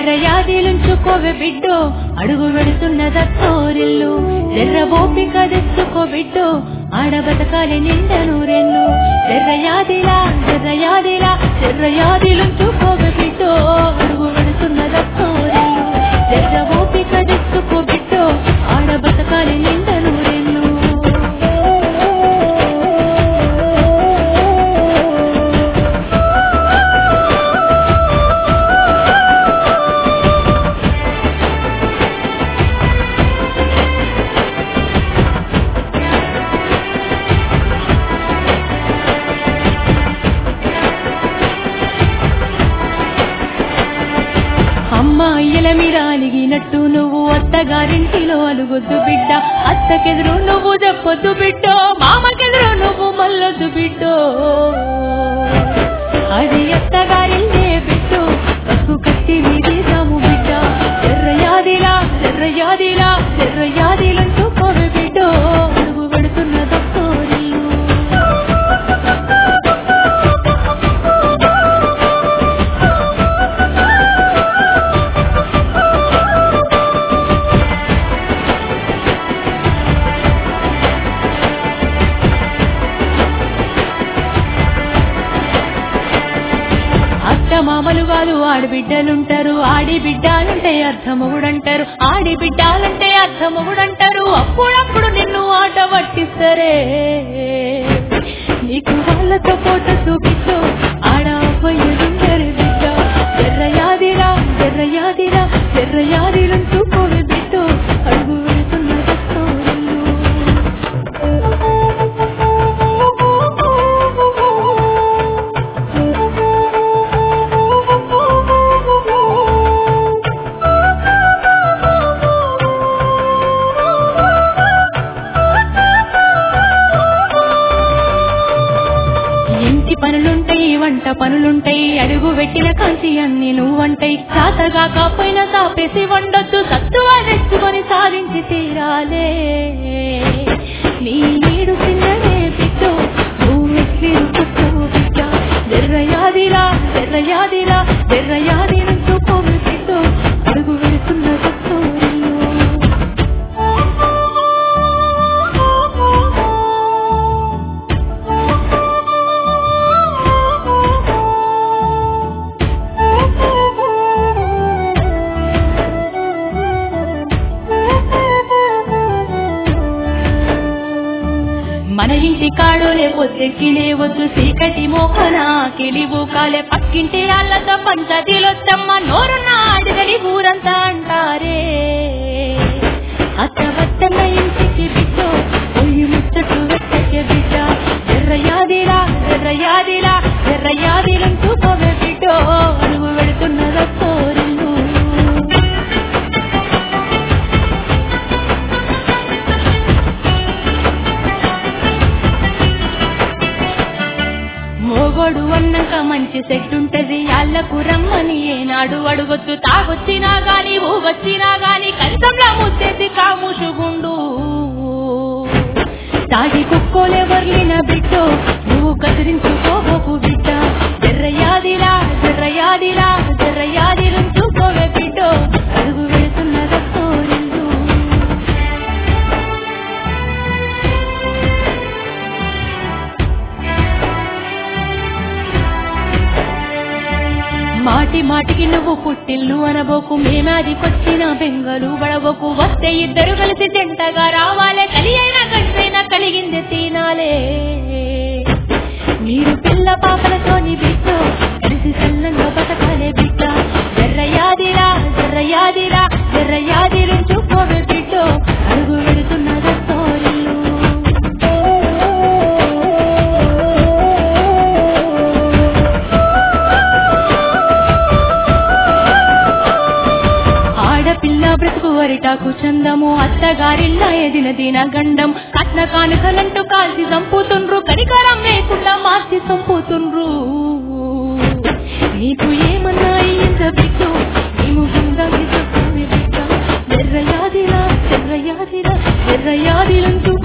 జర్రయాదిలుంచుకోవే బిడ్డో అడుగు పెడుతున్న దత్తోరిల్లు జర్ర ఓపిక తెచ్చుకో బిడ్డో ఆడ బతకాలి నిండ నూరెళ్ళు జర్రయాదిలా జర్రయాదిలా జర్రయాదిలుంచుకోవే బిడ్డో అడుగు పెడుతున్న దత్తోరిల్లు జర్ర ఓపిక తెచ్చుకో బిడ్డో ఆడ బతకాలి నిండ నూరెళ్ళు అమ్మాయిల మీద అలిగినట్టు నువ్వు అత్తగారింటిలో అలుగొద్దు బిడ్డ అత్తకెదురు నువ్వు చెప్పొద్దు బిడ్డో మామకెదురు నువ్వు మల్లొద్దు బిడ్డో అది అత్తగారిల్లే బిడ్డో పసుపు కట్టి వీధిదాము బిడ్డ ఎర్రయాదిలా ఎర్రయాదిలా ఎర్రయాదిలంటూ కోరు బిడ్డో అడుగు పెడుతున్న దత్తోరిల్లు అత్త మామలు కాదు ఆడబిడ్డలుంటారు ఆడి బిడ్డాలంటే అర్థమొగుడంటారు ఆడి బిడ్డాలంటే అర్థమొగుడంటారు అప్పుడప్పుడు నిన్ను ఆట పట్టిస్తారే నీకు వాళ్ళతో పోట చూపిస్తూ ఆడ అబ్బాయిలుంటారు బిడ్డ ఎర్రయాదిరా ఎర్రయాదిరా ఎర్రయాదిలంటూ కోవి బిడ్డ అడుగు వెళ్తున్న దస్తూరులు. ఇంటి పనులుంటాయి వంట పనులుంటాయి అడుగు పెట్టిన కాంతి అన్ని నువ్వంటాయి చాతగా కాపోయినా తాపేసి వండొద్దు సత్తువ తెచ్చుకొని సాధించి తీరాలే నీ నీడు చిన్నదే బిడ్డో నువ్వు ఎక్కిరు పుట్టు బిడ్డ ఎర్రయాదిరా ఎర్రయాదిరా ఎర్రయాది నుంచి పోవి బిడ్డో అడుగు వెళుతున్న దస్తూరిలో. మన ఇంటి కాడోలే పొద్దెక్కి లేవద్దు చీకటి మోహన కిలివు కాలే పక్కింటి వాళ్ళతో పంచదిలొచ్చమ్మ నోరున్న అడగడి ఊరంతా అంటారే అత్త వత్తన్న ఇంటికి బిడ్డో పొయ్యి ముచ్చటు వెచ్చకే బిడ్డ ఎర్రయాదిరా ఎర్రయాదిరా ఎర్రయాదిలంటూ పోవే బిడ్డో అడుగు వెళుతున్న రస్తోరిల్లు మోగోడు అన్నాక మంచి సెట్ ఉంటది అల్లకు రమ్మని ఏనాడు అడుగొద్దు తాగొచ్చినా గాని ఊగొచ్చినా గాని కంచంలా ముచ్చేసి కాముషుగుండు తాగి కుక్కోలే వర్లిన బిడ్డో నువ్వు కదిరించుకోబోకు బిడ్డ ఎర్రయాదిలా ఎర్రయాదిలా ఎర్రయాదిలుంచుకోవే బిడ్డో అడుగు వెళుతున్న రస్తోరిల్లు మాటి మాటికి నువ్వు పుట్టిల్లు అనబోకు మేమాదికొచ్చిన బెంగలు బడబోకు వస్తే ఇద్దరు కలిసి జంటగా రావాలే కలి అయినా కలిసైనా కలిగింది తినాలే మీరు పిల్ల పాపలతోని బిడ్డ కలిసి సల్లంగా బతకాలే బిడ్డ ఎర్రయాదిరా ఎర్రయాదిరా ఎర్రయాది రుంచుకోవే బిడ్డ అడుగు వెళుతున్న దస్తోరిల్లు ఆడపిల్ల బ్రతుకు వరిటాకు చందము అత్తగారిల్ల ఎదిన దిన గండం కట్న కానుకలంటూ కాల్చి చంపుతుండ్రు కనికరం లేకుండా మార్చి చంపుతుండ్రు నీకు ఏమన్నా అయ్యింద బిడ్డు మేము గుండాకి చెప్పు బిడ్డ ఎర్రయాదిరా ఎర్రయాదిరా ఎర్రయాదిలంటూ